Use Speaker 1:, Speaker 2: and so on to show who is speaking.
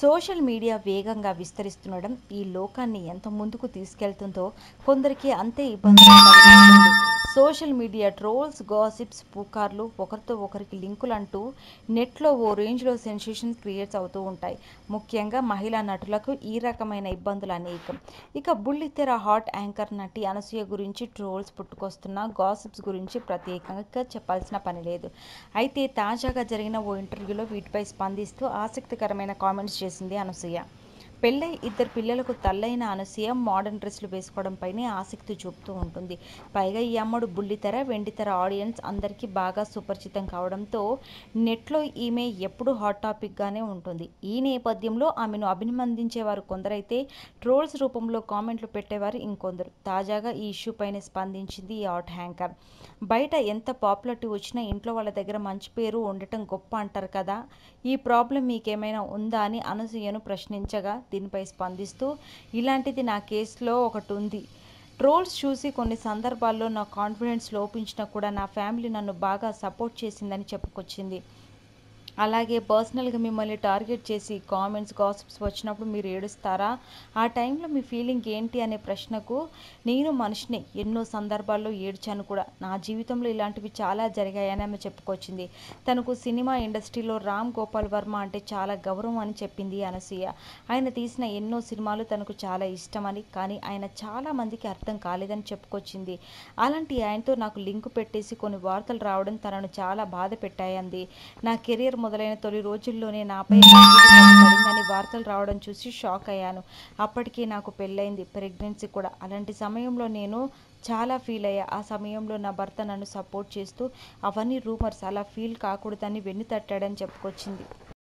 Speaker 1: social media వేగంగా విస్తరిస్తుండడం ఈ లోకాన్ని ఎంత ముందుకు తీసుకెళ్తుందో కొందరికి అంతే ఇబ్బందులు కలిగిస్తుంది సోషల్ మీడియా ట్రోల్స్ గాసిప్స్ పుకార్లు ఒకరితో ఒకరికి లింకులు అంటూ నెట్లో ఓ రేంజ్లో సెన్సేషన్ క్రియేట్స్ అవుతూ ఉంటాయి ముఖ్యంగా మహిళా నటులకు ఈ రకమైన ఇబ్బందులు అనేకం ఇక బుల్లితెర హాట్ యాంకర్ నటి అనసూయ గురించి ట్రోల్స్ పుట్టుకొస్తున్న గాసిప్స్ గురించి ప్రత్యేకంగా చెప్పాల్సిన పని లేదు అయితే తాజాగా జరిగిన ఓ ఇంటర్వ్యూలో వీటిపై స్పందిస్తూ ఆసక్తికరమైన కామెంట్స్ చేసింది అనసూయ పెళ్ళై ఇద్దరు పిల్లలకు తల్లైన అనసూయ మోడర్న్ డ్రెస్సులు వేసుకోవడంపైనే ఆసక్తి చూపుతూ ఉంటుంది పైగా ఈ అమ్మడు బుల్లితెర వెండితెర ఆడియన్స్ అందరికీ బాగా సుపరిచితం కావడంతో నెట్లో ఈమె ఎప్పుడూ హాట్ టాపిక్గానే ఉంటుంది ఈ నేపథ్యంలో ఆమెను అభినందించేవారు కొందరైతే ట్రోల్స్ రూపంలో కామెంట్లు పెట్టేవారు ఇంకొందరు తాజాగా ఈ ఇష్యూ పైన స్పందించింది ఈ హాట్ హ్యాంకర్ బయట ఎంత పాపులారిటీ వచ్చినా ఇంట్లో వాళ్ళ దగ్గర మంచి పేరు ఉండటం గొప్ప అంటారు కదా ఈ ప్రాబ్లం మీకేమైనా ఉందా అని అనసూయను ప్రశ్నించగా దీనిపై స్పందిస్తూ ఇలాంటిది నా కేసులో ఒకటి ఉంది ట్రోల్స్ చూసి కొన్ని సందర్భాల్లో నా కాన్ఫిడెన్స్ లోపించినా కూడా నా ఫ్యామిలీ నన్ను బాగా సపోర్ట్ చేసిందని చెప్పుకొచ్చింది అలాగే పర్సనల్గా మిమ్మల్ని టార్గెట్ చేసి కామెంట్స్ గాసిప్స్ వచ్చినప్పుడు మీరు ఏడుస్తారా ఆ టైంలో మీ ఫీలింగ్ ఏంటి అనే ప్రశ్నకు నేను మనిషిని ఎన్నో సందర్భాల్లో ఏడ్చాను కూడా నా జీవితంలో ఇలాంటివి చాలా జరిగాయని ఆమె చెప్పుకొచ్చింది తనకు సినిమా ఇండస్ట్రీలో రామ్ గోపాల్ వర్మ అంటే చాలా గౌరవం అని చెప్పింది అనసూయ ఆయన తీసిన ఎన్నో సినిమాలు తనకు చాలా ఇష్టమని కానీ ఆయన చాలా మందికి అర్థం కాలేదని చెప్పుకొచ్చింది అలాంటి ఆయనతో నాకు లింకు పెట్టేసి కొన్ని వార్తలు రావడం తనను చాలా బాధ పెట్టాయంది నా కెరీర్ మొదలైన తొలి రోజుల్లోనే నాపై పడిందని వార్తలు రావడం చూసి షాక్ అయ్యాను అప్పటికే నాకు పెళ్ళైంది ప్రెగ్నెన్సీ కూడా అలాంటి సమయంలో నేను చాలా ఫీల్ అయ్యా ఆ సమయంలో నా భర్త నన్ను సపోర్ట్ చేస్తూ అవన్నీ రూమర్స్ అలా ఫీల్ కాకూడదని వెన్ను తట్టాడని చెప్పుకొచ్చింది